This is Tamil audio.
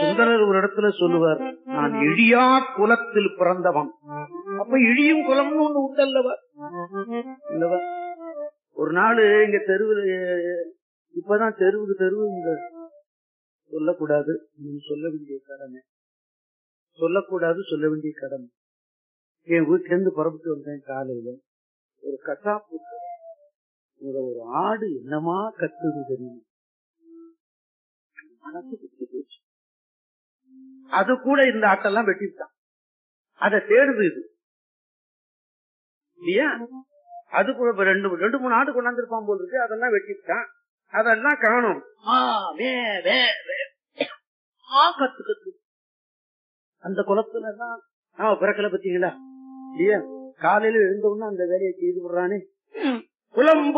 சுந்தரர் ஒரு இடத்துல சொல்லுவார் நான் இழியா குலத்தில் பிறந்தவன் அப்ப இழியும் குலம்னு ஒண்ணு உண்டல்லவா இல்லவா ஒரு நாள் இங்க தெருவில் இப்பதான் தெருவுக்கு தெருவு இந்த சொல்லக்கூடாது நீ சொல்ல வேண்டிய கடமை சொல்லக்கூடாது சொல்ல வேண்டிய கடமை என் வீட்டுல இருந்து புறப்பட்டு வந்தேன் காலையில ஒரு கசாப்பு இங்க ஒரு ஆடு என்னமா கத்துது தெரியும் மனசு விட்டு போச்சு. அது கூட இந்த ஆட்டெல்லாம் வெட்டிவிட்டான் அதை தேடுது இது இல்லையா அது கூட இப்ப ரெண்டு ரெண்டு மூணு ஆடு கொண்டாந்துருப்பான் போல் இருக்கு அதெல்லாம் வெட்டிவிட்டான் அதெல்லாம் காணும் ஆ, வே, வே, வே. ஆ, கத்து கத்து அந்த குளத்துல தான் நாம பிறக்கல பத்தீங்களா இல்லையா காலையில எழுந்த உடனே அந்த வேலையை செய்து விடுறானே குளம்